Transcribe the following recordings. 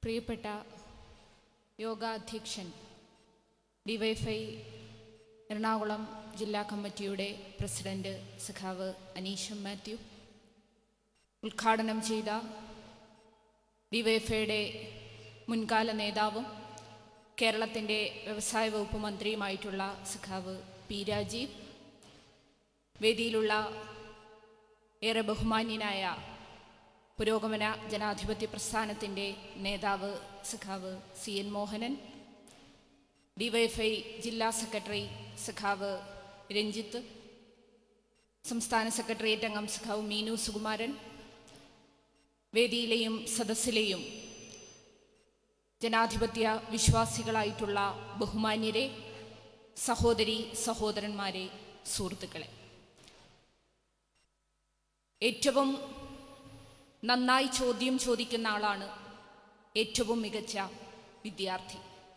പ്രിയപ്പെട്ട യോഗാധ്യക്ഷൻ ഡിവൈഫൈ എറണാകുളം ജില്ലാ കമ്മിറ്റിയുടെ പ്രസിഡന്റ് സഖാവ് അനീഷം മാത്യു ഉദ്ഘാടനം ചെയ്ത ഡിവൈഫൈയുടെ മുൻകാല നേതാവും കേരളത്തിൻ്റെ വ്യവസായ വകുപ്പ് മന്ത്രിയുമായിട്ടുള്ള സഖാവ് പി രാജീവ് വേദിയിലുള്ള ഏറെ ബഹുമാന്യനായ പുരോഗമന ജനാധിപത്യ പ്രസ്ഥാനത്തിൻ്റെ നേതാവ് സഖാവ് സി എൻ മോഹനൻ ഡിവൈഎഫ്ഐ ജില്ലാ സെക്രട്ടറി സഖാവ് രഞ്ജിത്ത് സംസ്ഥാന സെക്രട്ടേറിയറ്റ് അംഗം സഖാവ് മീനു സുകുമാരൻ വേദിയിലെയും സദസ്സിലെയും ജനാധിപത്യ വിശ്വാസികളായിട്ടുള്ള ബഹുമാന്യരെ സഹോദരി സഹോദരന്മാരെ സുഹൃത്തുക്കളെ ഏറ്റവും നന്നായി ചോദ്യം ചോദിക്കുന്ന ആളാണ് ഏറ്റവും മികച്ച വിദ്യാർത്ഥി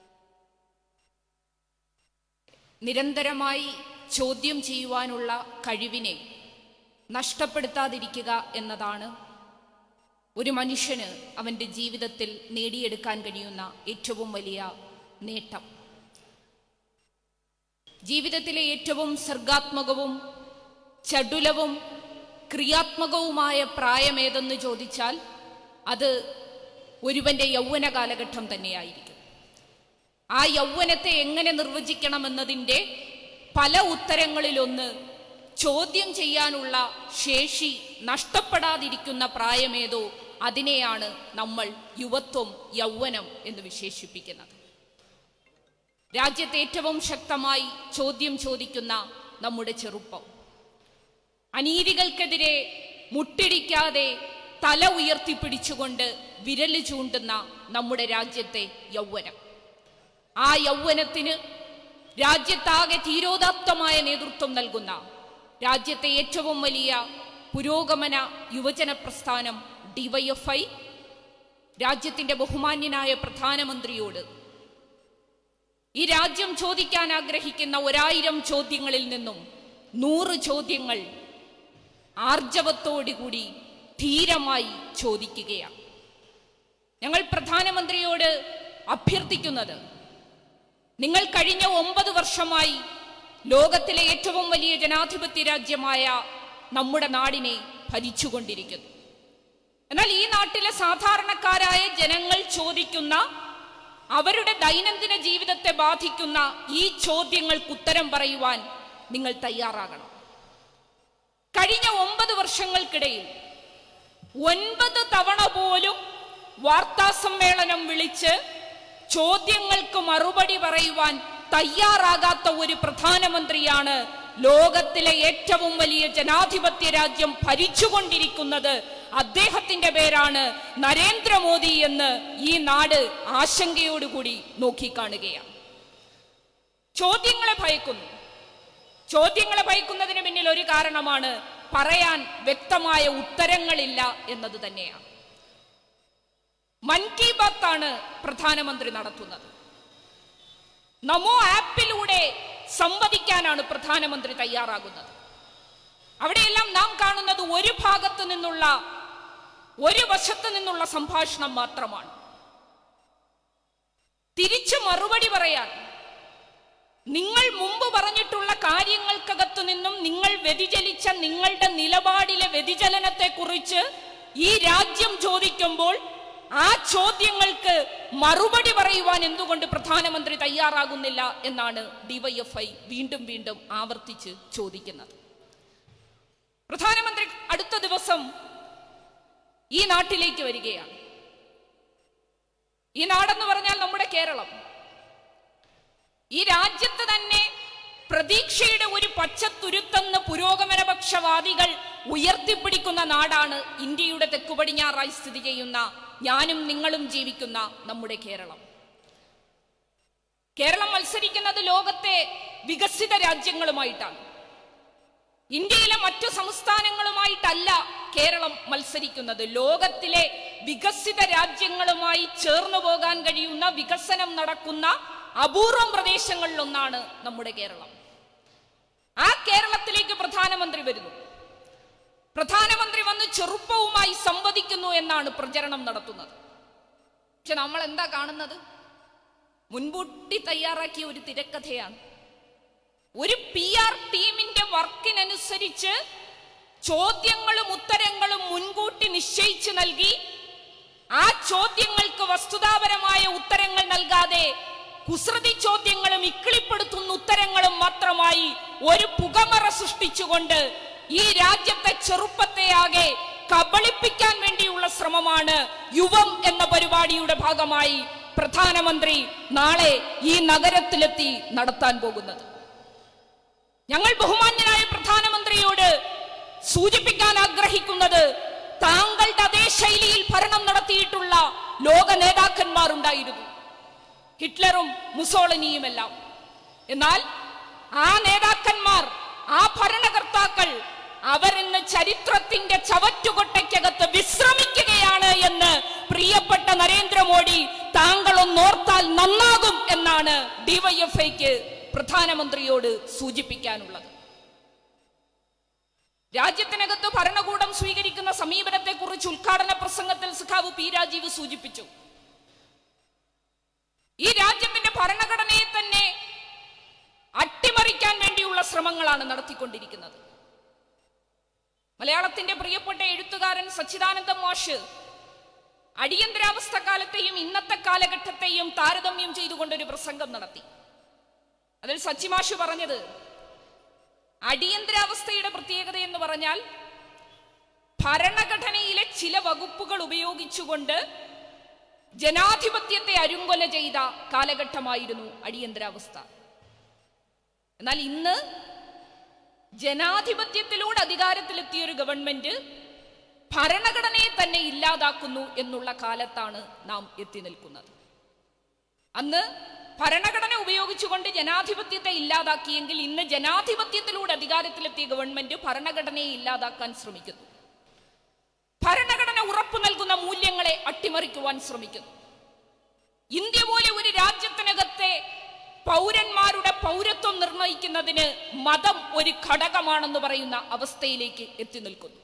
നിരന്തരമായി ചോദ്യം ചെയ്യുവാനുള്ള കഴിവിനെ നഷ്ടപ്പെടുത്താതിരിക്കുക എന്നതാണ് ഒരു മനുഷ്യന് അവൻ്റെ ജീവിതത്തിൽ നേടിയെടുക്കാൻ കഴിയുന്ന ഏറ്റവും വലിയ നേട്ടം ജീവിതത്തിലെ ഏറ്റവും സർഗാത്മകവും ചടുലവും ക്രിയാത്മകവുമായ പ്രായമേതെന്ന് ചോദിച്ചാൽ അത് ഒരുവന്റെ യൗവന കാലഘട്ടം തന്നെയായിരിക്കും ആ യൗവനത്തെ എങ്ങനെ നിർവചിക്കണമെന്നതിൻ്റെ പല ഉത്തരങ്ങളിലൊന്ന് ചോദ്യം ചെയ്യാനുള്ള ശേഷി നഷ്ടപ്പെടാതിരിക്കുന്ന പ്രായമേതോ അതിനെയാണ് നമ്മൾ യുവത്വം യൗവനം എന്ന് വിശേഷിപ്പിക്കുന്നത് രാജ്യത്തെ ഏറ്റവും ശക്തമായി ചോദ്യം ചോദിക്കുന്ന നമ്മുടെ ചെറുപ്പം അനീതികൾക്കെതിരെ മുട്ടിടിക്കാതെ തല ഉയർത്തിപ്പിടിച്ചുകൊണ്ട് വിരല് ചൂണ്ടുന്ന നമ്മുടെ രാജ്യത്തെ യൗവനം ആ യൗവനത്തിന് രാജ്യത്താകെ തീരോദാത്തമായ നേതൃത്വം നൽകുന്ന രാജ്യത്തെ ഏറ്റവും വലിയ പുരോഗമന യുവജന പ്രസ്ഥാനം ഡിവൈഎഫ്ഐ രാജ്യത്തിന്റെ ബഹുമാന്യനായ പ്രധാനമന്ത്രിയോട് ഈ രാജ്യം ചോദിക്കാൻ ആഗ്രഹിക്കുന്ന ഒരായിരം ചോദ്യങ്ങളിൽ നിന്നും നൂറ് ചോദ്യങ്ങൾ ആർജവത്തോടുകൂടി ധീരമായി ചോദിക്കുകയാണ് ഞങ്ങൾ പ്രധാനമന്ത്രിയോട് അഭ്യർത്ഥിക്കുന്നത് നിങ്ങൾ കഴിഞ്ഞ ഒമ്പത് വർഷമായി ലോകത്തിലെ ഏറ്റവും വലിയ ജനാധിപത്യ രാജ്യമായ നമ്മുടെ നാടിനെ ഭരിച്ചുകൊണ്ടിരിക്കുന്നു എന്നാൽ ഈ നാട്ടിലെ സാധാരണക്കാരായ ജനങ്ങൾ ചോദിക്കുന്ന അവരുടെ ദൈനംദിന ജീവിതത്തെ ബാധിക്കുന്ന ഈ ചോദ്യങ്ങൾക്ക് ഉത്തരം പറയുവാൻ നിങ്ങൾ തയ്യാറാകണം കഴിഞ്ഞ ഒമ്പത് വർഷങ്ങൾക്കിടയിൽ ഒൻപത് തവണ പോലും വാർത്താ സമ്മേളനം വിളിച്ച് ചോദ്യങ്ങൾക്ക് മറുപടി പറയുവാൻ തയ്യാറാകാത്ത ഒരു പ്രധാനമന്ത്രിയാണ് ലോകത്തിലെ ഏറ്റവും വലിയ ജനാധിപത്യ രാജ്യം ഭരിച്ചുകൊണ്ടിരിക്കുന്നത് അദ്ദേഹത്തിന്റെ പേരാണ് നരേന്ദ്രമോദി എന്ന് ഈ നാട് ആശങ്കയോടുകൂടി നോക്കിക്കാണുകയാണ് ചോദ്യങ്ങളെ ഭയക്കുന്നു ചോദ്യങ്ങളെ ഭയക്കുന്നതിന് പിന്നിൽ ഒരു കാരണമാണ് പറയാൻ വ്യക്തമായ ഉത്തരങ്ങളില്ല എന്നത് തന്നെയാണ് മൻ കി ബാത്താണ് പ്രധാനമന്ത്രി നടത്തുന്നത് നമോ ആപ്പിലൂടെ സംവദിക്കാനാണ് പ്രധാനമന്ത്രി തയ്യാറാകുന്നത് അവിടെയെല്ലാം നാം കാണുന്നത് ഒരു ഭാഗത്തു നിന്നുള്ള ഒരു വശത്തു നിന്നുള്ള സംഭാഷണം മാത്രമാണ് തിരിച്ചു മറുപടി പറയാൻ നിങ്ങൾ മുമ്പ് പറഞ്ഞിട്ടുള്ള കാര്യങ്ങൾക്കകത്തു നിന്നും നിങ്ങൾ വ്യതിചലിച്ച നിങ്ങളുടെ നിലപാടിലെ വ്യതിചലനത്തെക്കുറിച്ച് ഈ രാജ്യം ചോദിക്കുമ്പോൾ ആ ചോദ്യങ്ങൾക്ക് മറുപടി പറയുവാൻ എന്തുകൊണ്ട് പ്രധാനമന്ത്രി തയ്യാറാകുന്നില്ല എന്നാണ് ഡിവൈഎഫ്ഐ വീണ്ടും വീണ്ടും ആവർത്തിച്ച് ചോദിക്കുന്നത് പ്രധാനമന്ത്രി അടുത്ത ദിവസം ഈ നാട്ടിലേക്ക് വരികയാണ് ഈ നാടെന്ന് പറഞ്ഞാൽ നമ്മുടെ കേരളം ഈ രാജ്യത്ത് തന്നെ പ്രതീക്ഷയുടെ ഒരു പച്ചത്തുരുത്തെന്ന് പുരോഗമനപക്ഷവാദികൾ ഉയർത്തിപ്പിടിക്കുന്ന നാടാണ് ഇന്ത്യയുടെ തെക്കു പടിഞ്ഞാറായി സ്ഥിതി ചെയ്യുന്ന ഞാനും നിങ്ങളും ജീവിക്കുന്ന നമ്മുടെ കേരളം കേരളം മത്സരിക്കുന്നത് ലോകത്തെ വികസിത രാജ്യങ്ങളുമായിട്ടാണ് ഇന്ത്യയിലെ മറ്റു സംസ്ഥാനങ്ങളുമായിട്ടല്ല കേരളം മത്സരിക്കുന്നത് ലോകത്തിലെ വികസിത രാജ്യങ്ങളുമായി ചേർന്നു പോകാൻ കഴിയുന്ന വികസനം നടക്കുന്ന അപൂർവം പ്രദേശങ്ങളിലൊന്നാണ് നമ്മുടെ കേരളം ആ കേരളത്തിലേക്ക് പ്രധാനമന്ത്രി വരുന്നു പ്രധാനമന്ത്രി വന്ന് ചെറുപ്പവുമായി സംവദിക്കുന്നു എന്നാണ് പ്രചരണം നടത്തുന്നത് പക്ഷെ നമ്മൾ എന്താ കാണുന്നത് മുൻകൂട്ടി തയ്യാറാക്കിയ ഒരു തിരക്കഥയാണ് ഒരു പി ആർ ടീമിന്റെ വർക്കിനനുസരിച്ച് ചോദ്യങ്ങളും ഉത്തരങ്ങളും മുൻകൂട്ടി നിശ്ചയിച്ചു നൽകി ആ ചോദ്യങ്ങൾക്ക് വസ്തുതാപരമായ ഉത്തരങ്ങൾ നൽകാതെ കുസൃതി ചോദ്യങ്ങളും ഇക്കിളിപ്പെടുത്തുന്ന ഉത്തരങ്ങളും മാത്രമായി ഒരു പുകമറ സൃഷ്ടിച്ചുകൊണ്ട് ഈ രാജ്യത്തെ ചെറുപ്പത്തെ ആകെ കബളിപ്പിക്കാൻ വേണ്ടിയുള്ള ശ്രമമാണ് യുവം എന്ന പരിപാടിയുടെ ഭാഗമായി പ്രധാനമന്ത്രി നാളെ ഈ നഗരത്തിലെത്തി നടത്താൻ പോകുന്നത് ഞങ്ങൾ ബഹുമാന്യനായ പ്രധാനമന്ത്രിയോട് സൂചിപ്പിക്കാൻ ആഗ്രഹിക്കുന്നത് താങ്കളുടെ അതേ ശൈലിയിൽ ഭരണം നടത്തിയിട്ടുള്ള ലോക നേതാക്കന്മാരുണ്ടായിരുന്നു ഹിറ്റ്ലറും മുസോളിനിയുമെല്ലാം എന്നാൽ ആ നേതാക്കന്മാർ ആ ഭരണകർത്താക്കൾ അവരിന്ന് ചരിത്രത്തിന്റെ ചവറ്റുകൊട്ടയ്ക്കകത്ത് വിശ്രമിക്കുകയാണ് എന്ന് പ്രിയപ്പെട്ട നരേന്ദ്രമോദി താങ്കൾ ഒന്നോർത്താൽ നന്നാകും എന്നാണ് ഡിവൈഎഫ്ഐക്ക് പ്രധാനമന്ത്രിയോട് സൂചിപ്പിക്കാനുള്ളത് രാജ്യത്തിനകത്ത് ഭരണകൂടം സ്വീകരിക്കുന്ന സമീപനത്തെ കുറിച്ച് ഉദ്ഘാടന പ്രസംഗത്തിൽ സഖാവ് പി രാജീവ് സൂചിപ്പിച്ചു ഈ രാജ്യത്തിന്റെ ഭരണഘടനയെ തന്നെ അട്ടിമറിക്കാൻ വേണ്ടിയുള്ള ശ്രമങ്ങളാണ് നടത്തിക്കൊണ്ടിരിക്കുന്നത് മലയാളത്തിന്റെ പ്രിയപ്പെട്ട എഴുത്തുകാരൻ സച്ചിദാനന്ദ മാഷ് അടിയന്തരാവസ്ഥ കാലത്തെയും ഇന്നത്തെ കാലഘട്ടത്തെയും താരതമ്യം ചെയ്തുകൊണ്ടൊരു പ്രസംഗം നടത്തി അതിൽ സച്ചിമാഷ് പറഞ്ഞത് അടിയന്തരാവസ്ഥയുടെ പ്രത്യേകത എന്ന് പറഞ്ഞാൽ ഭരണഘടനയിലെ ചില വകുപ്പുകൾ ഉപയോഗിച്ചുകൊണ്ട് ജനാധിപത്യത്തെ അരുങ്കൊല ചെയ്ത കാലഘട്ടമായിരുന്നു അടിയന്തരാവസ്ഥ എന്നാൽ ഇന്ന് ജനാധിപത്യത്തിലൂടെ അധികാരത്തിലെത്തിയ ഒരു ഗവൺമെന്റ് ഭരണഘടനയെ തന്നെ ഇല്ലാതാക്കുന്നു എന്നുള്ള കാലത്താണ് നാം എത്തി നിൽക്കുന്നത് അന്ന് ഭരണഘടന ഉപയോഗിച്ചുകൊണ്ട് ജനാധിപത്യത്തെ ഇല്ലാതാക്കിയെങ്കിൽ ഇന്ന് ജനാധിപത്യത്തിലൂടെ അധികാരത്തിലെത്തിയ ഗവൺമെന്റ് ഭരണഘടനയെ ഇല്ലാതാക്കാൻ ശ്രമിക്കുന്നു ഭരണഘടന ഉറപ്പു നൽകുന്ന മൂല്യങ്ങളെ അട്ടിമറിക്കുവാൻ ശ്രമിക്കുന്നു ഇന്ത്യ പോലെ ഒരു രാജ്യത്തിനകത്തെ പൗരന്മാരുടെ പൗരത്വം നിർണയിക്കുന്നതിന് മതം ഒരു ഘടകമാണെന്ന് പറയുന്ന അവസ്ഥയിലേക്ക് എത്തി നിൽക്കുന്നു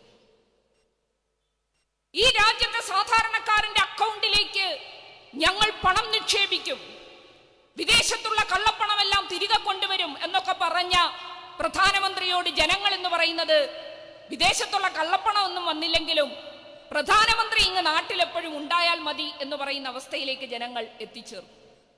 ഈ രാജ്യത്തെ സാധാരണക്കാരന്റെ അക്കൗണ്ടിലേക്ക് ഞങ്ങൾ പണം നിക്ഷേപിക്കും വിദേശത്തുള്ള കള്ളപ്പണമെല്ലാം തിരികെ കൊണ്ടുവരും എന്നൊക്കെ പറഞ്ഞ പ്രധാനമന്ത്രിയോട് ജനങ്ങൾ എന്ന് പറയുന്നത് വിദേശത്തുള്ള കള്ളപ്പണം ഒന്നും വന്നില്ലെങ്കിലും പ്രധാനമന്ത്രി ഇങ്ങ് നാട്ടിൽ എപ്പോഴും ഉണ്ടായാൽ മതി എന്ന് പറയുന്ന അവസ്ഥയിലേക്ക് ജനങ്ങൾ എത്തിച്ചേർന്നു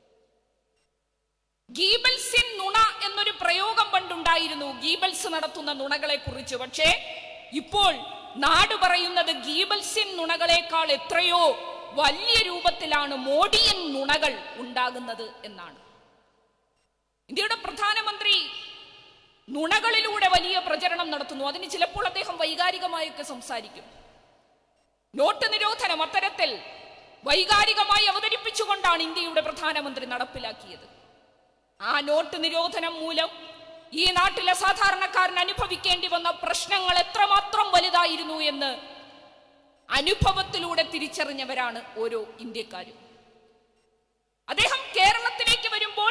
ഗീബൽസിൻ നുണ എന്നൊരു പ്രയോഗം പണ്ടുണ്ടായിരുന്നു ഗീബൽസ് നടത്തുന്ന നുണകളെ കുറിച്ച് പക്ഷേ ഇപ്പോൾ നാട് പറയുന്നത് ഗീബൽസിൻ നുണകളെക്കാൾ എത്രയോ വലിയ രൂപത്തിലാണ് മോഡിയൻ നുണകൾ ഉണ്ടാകുന്നത് എന്നാണ് ഇന്ത്യയുടെ പ്രധാനമന്ത്രി നുണകളിലൂടെ വലിയ പ്രചരണം നടത്തുന്നു അതിന് ചിലപ്പോൾ അദ്ദേഹം വൈകാരികമായൊക്കെ സംസാരിക്കും നോട്ട് നിരോധനം അത്തരത്തിൽ വൈകാരികമായി അവതരിപ്പിച്ചുകൊണ്ടാണ് ഇന്ത്യയുടെ പ്രധാനമന്ത്രി നടപ്പിലാക്കിയത് ആ നോട്ട് നിരോധനം മൂലം ഈ നാട്ടിലെ സാധാരണക്കാരൻ അനുഭവിക്കേണ്ടി വന്ന പ്രശ്നങ്ങൾ എത്രമാത്രം വലുതായിരുന്നു എന്ന് അനുഭവത്തിലൂടെ തിരിച്ചറിഞ്ഞവരാണ് ഓരോ ഇന്ത്യക്കാരും അദ്ദേഹം കേരളത്തിലേക്ക് വരുമ്പോൾ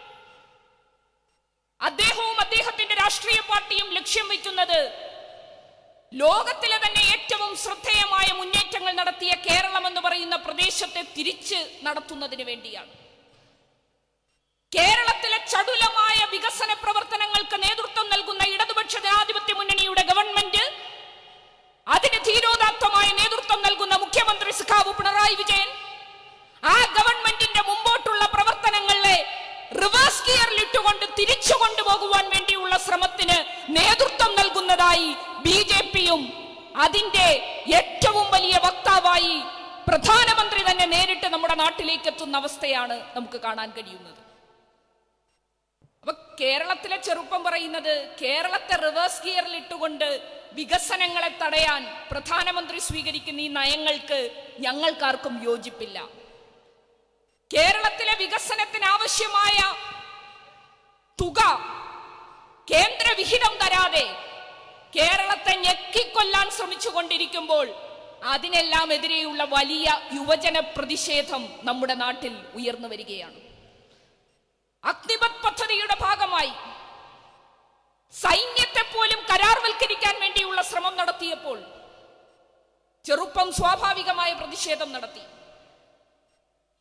അദ്ദേഹവും അദ്ദേഹത്തിന്റെ രാഷ്ട്രീയ പാർട്ടിയും ലക്ഷ്യം വയ്ക്കുന്നത് ലോകത്തിലെ തന്നെ ഏറ്റവും ശ്രദ്ധേയമായ മുന്നേറ്റങ്ങൾ നടത്തിയ കേരളം എന്ന് പറയുന്ന പ്രദേശത്തെ തിരിച്ച് നടത്തുന്നതിന് വേണ്ടിയാണ് കേരളത്തിലെ ചടുലമായ വികസന പ്രവർത്തനങ്ങൾക്ക് നേതൃത്വം നൽകുന്ന ഇടതുപക്ഷ ജനാധിപത്യ മുന്നണിയുടെ ഗവൺമെന്റ് അതിന് ധീരോദാത്തമായ നേതൃത്വം നൽകുന്ന മുഖ്യമന്ത്രി സഖാവ് പിണറായി വിജയൻ ആ ഗവൺമെന്റിന്റെ മുമ്പോട്ടുള്ള പ്രവർത്തനങ്ങളെ റിവേഴ്സ് ഗിയറിൽ ഇട്ടുകൊണ്ട് തിരിച്ചു കൊണ്ടുപോകുവാൻ വേണ്ടിയുള്ള ശ്രമത്തിന് നേതൃത്വം നൽകുന്നതായി ബി ജെ പിയും അതിന്റെ ഏറ്റവും വലിയ വക്താവായി പ്രധാനമന്ത്രി തന്നെ നേരിട്ട് നമ്മുടെ നാട്ടിലേക്ക് എത്തുന്ന അവസ്ഥയാണ് നമുക്ക് കാണാൻ കഴിയുന്നത് അപ്പൊ കേരളത്തിലെ ചെറുപ്പം പറയുന്നത് കേരളത്തെ റിവേഴ്സ് ഗിയറിൽ ഇട്ടുകൊണ്ട് വികസനങ്ങളെ തടയാൻ പ്രധാനമന്ത്രി സ്വീകരിക്കുന്ന ഈ നയങ്ങൾക്ക് ഞങ്ങൾക്കാർക്കും യോജിപ്പില്ല കേരളത്തിലെ വികസനത്തിന് ആവശ്യമായ തുക കേന്ദ്ര വിഹിതം തരാതെ കേരളത്തെ ഞെക്കിക്കൊല്ലാൻ ശ്രമിച്ചുകൊണ്ടിരിക്കുമ്പോൾ അതിനെല്ലാം എതിരെയുള്ള വലിയ യുവജന പ്രതിഷേധം നമ്മുടെ നാട്ടിൽ ഉയർന്നു വരികയാണ് അഗ്നിപത് പദ്ധതിയുടെ ഭാഗമായി സൈന്യത്തെ പോലും കരാർവൽക്കരിക്കാൻ വേണ്ടിയുള്ള ശ്രമം നടത്തിയപ്പോൾ ചെറുപ്പം സ്വാഭാവികമായ പ്രതിഷേധം നടത്തി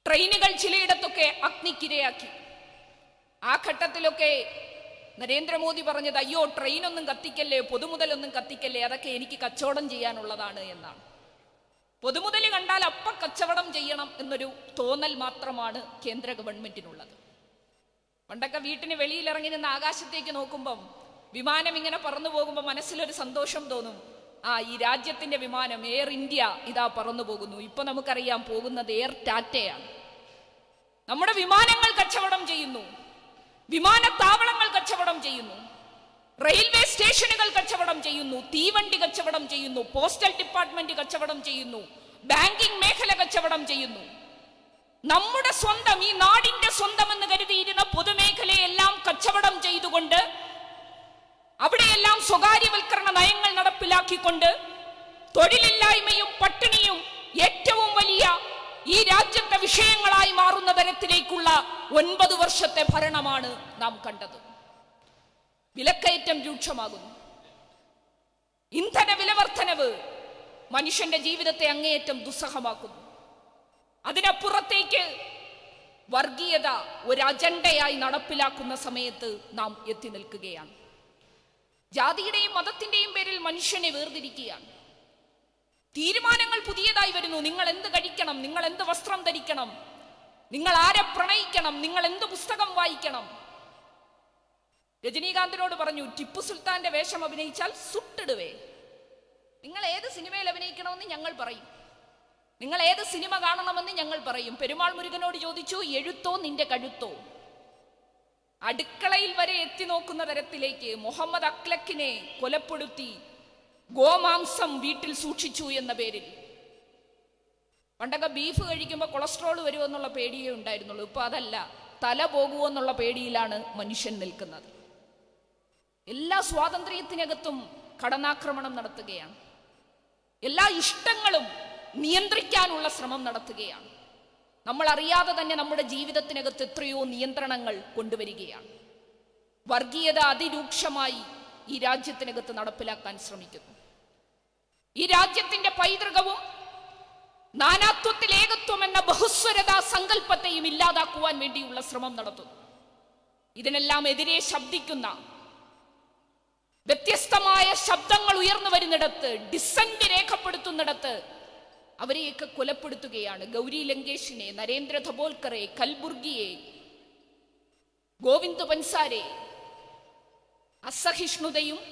ട്രെയിനുകൾ ചിലയിടത്തൊക്കെ അഗ്നിക്കിരയാക്കി ആ ഘട്ടത്തിലൊക്കെ നരേന്ദ്രമോദി പറഞ്ഞത് അയ്യോ ട്രെയിനൊന്നും കത്തിക്കല്ലേ പൊതുമുതലൊന്നും കത്തിക്കല്ലേ അതൊക്കെ എനിക്ക് കച്ചവടം ചെയ്യാനുള്ളതാണ് എന്നാണ് പൊതുമുതൽ കണ്ടാൽ അപ്പ കച്ചവടം ചെയ്യണം എന്നൊരു തോന്നൽ മാത്രമാണ് കേന്ദ്ര ഗവൺമെന്റിനുള്ളത് പണ്ടൊക്കെ വീട്ടിന് വെളിയിലിറങ്ങി നിന്ന് ആകാശത്തേക്ക് നോക്കുമ്പം വിമാനം ഇങ്ങനെ പറന്നു പോകുമ്പോൾ മനസ്സിലൊരു സന്തോഷം തോന്നും ആ ഈ രാജ്യത്തിന്റെ വിമാനം എയർ ഇന്ത്യ ഇതാ പറന്നു പോകുന്നു ഇപ്പൊ നമുക്കറിയാം പോകുന്നത് എയർ ടാറ്റയാണ് നമ്മുടെ വിമാനങ്ങൾ കച്ചവടം ചെയ്യുന്നു വിമാനത്താവളങ്ങൾ കച്ചവടം ചെയ്യുന്നു റെയിൽവേ സ്റ്റേഷനുകൾ കച്ചവടം ചെയ്യുന്നു തീവണ്ടി കച്ചവടം ചെയ്യുന്നു പോസ്റ്റൽ ഡിപ്പാർട്ട്മെന്റ് കച്ചവടം ചെയ്യുന്നു ബാങ്കിംഗ് മേഖല കച്ചവടം ചെയ്യുന്നു നമ്മുടെ സ്വന്തം ഈ നാടിന്റെ സ്വന്തം എന്ന് കരുതിയിരുന്ന പൊതുമേഖലയെല്ലാം കച്ചവടം ചെയ്തുകൊണ്ട് അവിടെയെല്ലാം സ്വകാര്യവൽക്കരണ നയങ്ങൾ നടപ്പിലാക്കിക്കൊണ്ട് തൊഴിലില്ലായ്മയും പട്ടിണിയും ഏറ്റവും വലിയ ഈ രാജ്യത്തെ വിഷയങ്ങളായി മാറുന്ന തരത്തിലേക്കുള്ള ഒൻപത് വർഷത്തെ ഭരണമാണ് നാം കണ്ടത് വിലക്കയറ്റം രൂക്ഷമാകുന്നു ഇന്ധന വിലവർദ്ധനവ് മനുഷ്യന്റെ ജീവിതത്തെ അങ്ങേയറ്റം ദുസ്സഹമാക്കുന്നു അതിനപ്പുറത്തേക്ക് വർഗീയത ഒരു അജണ്ടയായി നടപ്പിലാക്കുന്ന സമയത്ത് നാം എത്തി നിൽക്കുകയാണ് ജാതിയുടെയും മതത്തിന്റെയും പേരിൽ മനുഷ്യനെ വേർതിരിക്കുകയാണ് തീരുമാനങ്ങൾ പുതിയതായി വരുന്നു നിങ്ങൾ എന്ത് കഴിക്കണം നിങ്ങൾ എന്ത് വസ്ത്രം ധരിക്കണം നിങ്ങൾ ആരെ പ്രണയിക്കണം നിങ്ങൾ എന്ത് പുസ്തകം വായിക്കണം രജനീകാന്തിനോട് പറഞ്ഞു ടിപ്പു സുൽത്താന്റെ വേഷം അഭിനയിച്ചാൽ സുട്ടിടുവേ നിങ്ങൾ ഏത് സിനിമയിൽ അഭിനയിക്കണമെന്ന് ഞങ്ങൾ പറയും നിങ്ങൾ ഏത് സിനിമ കാണണമെന്ന് ഞങ്ങൾ പറയും പെരുമാൾ മുരുകനോട് ചോദിച്ചു എഴുത്തോ നിന്റെ കഴുത്തോ അടുക്കളയിൽ വരെ എത്തി നോക്കുന്ന തരത്തിലേക്ക് മുഹമ്മദ് അക്ലക്കിനെ കൊലപ്പെടുത്തി ഗോമാംസം വീട്ടിൽ സൂക്ഷിച്ചു എന്ന പേരിൽ പണ്ടൊക്കെ ബീഫ് കഴിക്കുമ്പോൾ കൊളസ്ട്രോൾ വരുമെന്നുള്ള പേടിയേ ഉണ്ടായിരുന്നുള്ളൂ ഇപ്പൊ അതല്ല തല പോകുമോ എന്നുള്ള പേടിയിലാണ് മനുഷ്യൻ നിൽക്കുന്നത് എല്ലാ സ്വാതന്ത്ര്യത്തിനകത്തും കടന്നാക്രമണം നടത്തുകയാണ് എല്ലാ ഇഷ്ടങ്ങളും നിയന്ത്രിക്കാനുള്ള ശ്രമം നടത്തുകയാണ് നമ്മൾ അറിയാതെ തന്നെ നമ്മുടെ ജീവിതത്തിനകത്ത് എത്രയോ നിയന്ത്രണങ്ങൾ കൊണ്ടുവരികയാണ് വർഗീയത അതിരൂക്ഷമായി ഈ രാജ്യത്തിനകത്ത് നടപ്പിലാക്കാൻ ശ്രമിക്കുന്നു ഈ രാജ്യത്തിന്റെ പൈതൃകവും നാനാത്വത്തിൽ ഏകത്വം എന്ന ബഹുസ്വരതാ സങ്കല്പത്തെയും ഇല്ലാതാക്കുവാൻ വേണ്ടിയുള്ള ശ്രമം നടത്തുന്നു ഇതിനെല്ലാം എതിരെ ശബ്ദിക്കുന്ന വ്യത്യസ്തമായ ശബ്ദങ്ങൾ ഉയർന്നു വരുന്നിടത്ത് ഡിസന്റ് രേഖപ്പെടുത്തുന്നിടത്ത് അവരെയൊക്കെ കൊലപ്പെടുത്തുകയാണ് ഗൗരി ലങ്കേഷിനെ നരേന്ദ്ര ധബോൽക്കറെ കൽബുർഗിയെ ഗോവിന്ദ് പൻസാരെ അസഹിഷ്ണുതയും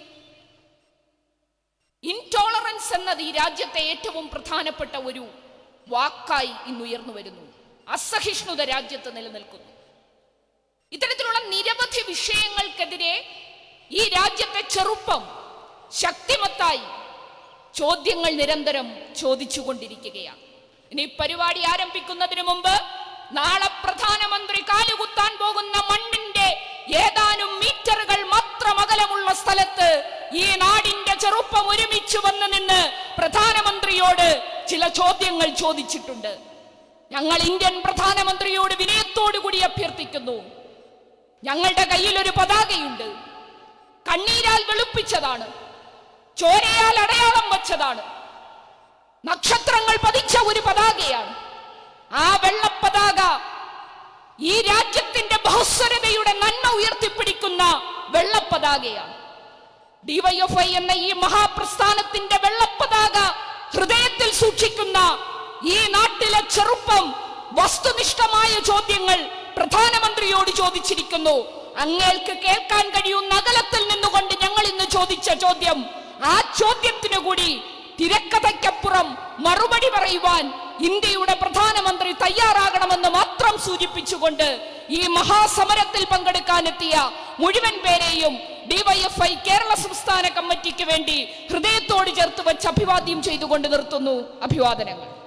ഇൻടോളറൻസ് എന്നത് ഈ രാജ്യത്തെ ഏറ്റവും പ്രധാനപ്പെട്ട ഒരു വാക്കായി ഇന്ന് ഉയർന്നു വരുന്നു അസഹിഷ്ണുത രാജ്യത്ത് നിലനിൽക്കുന്നു ഇത്തരത്തിലുള്ള നിരവധി വിഷയങ്ങൾക്കെതിരെ ഈ രാജ്യത്തെ ചെറുപ്പം ശക്തിമത്തായി ചോദ്യങ്ങൾ നിരന്തരം ചോദിച്ചുകൊണ്ടിരിക്കുകയാണ് ഇനി പരിപാടി ആരംഭിക്കുന്നതിന് മുമ്പ് നാളെ പ്രധാനമന്ത്രി കാലുകുത്താൻ പോകുന്ന മണ്ണിന്റെ ഏതാനും മീറ്ററുകൾ മാത്രം അകലമുള്ള സ്ഥലത്ത് ഈ നാടിന്റെ ചെറുപ്പം ഒരുമിച്ച് വന്ന് നിന്ന് പ്രധാനമന്ത്രിയോട് ചില ചോദ്യങ്ങൾ ചോദിച്ചിട്ടുണ്ട് ഞങ്ങൾ ഇന്ത്യൻ പ്രധാനമന്ത്രിയോട് വിനയത്തോടു കൂടി അഭ്യർത്ഥിക്കുന്നു ഞങ്ങളുടെ കയ്യിൽ ഒരു പതാകയുണ്ട് കണ്ണീരാൽ വെളുപ്പിച്ചതാണ് ചോരയാൽ അടയാളം വച്ചതാണ് നക്ഷത്രങ്ങൾ പതിച്ച ഒരു പതാകയാണ് ആ വെള്ളപ്പതാക ഈ രാജ്യത്തിന്റെ ബഹുസ്വരതയുടെ നന്മ ഉയർത്തിപ്പിടിക്കുന്ന വെള്ളപ്പതാകയാണ് ഡിവൈഎഫ്ഐ എന്ന ഈ മഹാപ്രസ്ഥാനത്തിന്റെ വെള്ളപ്പതാക ഹൃദയത്തിൽ സൂക്ഷിക്കുന്ന ഈ നാട്ടിലെ ചെറുപ്പം വസ്തുനിഷ്ഠമായ ചോദ്യങ്ങൾ പ്രധാനമന്ത്രിയോട് ചോദിച്ചിരിക്കുന്നു അങ്ങേൾക്ക് കേൾക്കാൻ കഴിയുന്ന അകലത്തിൽ നിന്നുകൊണ്ട് ഞങ്ങൾ ഇന്ന് ചോദിച്ച ചോദ്യം ആ ചോദ്യത്തിനു കൂടി തിരക്കഥയ്ക്കപ്പുറം മറുപടി പറയുവാൻ ഇന്ത്യയുടെ പ്രധാനമന്ത്രി തയ്യാറാകണമെന്ന് മാത്രം സൂചിപ്പിച്ചുകൊണ്ട് ഈ മഹാസമരത്തിൽ പങ്കെടുക്കാനെത്തിയ മുഴുവൻ പേരെയും ഡിവൈഎഫ്ഐ കേരള സംസ്ഥാന കമ്മിറ്റിക്ക് വേണ്ടി ഹൃദയത്തോട് ചേർത്ത് വെച്ച് അഭിവാദ്യം ചെയ്തുകൊണ്ട് നിർത്തുന്നു അഭിവാദനങ്ങൾ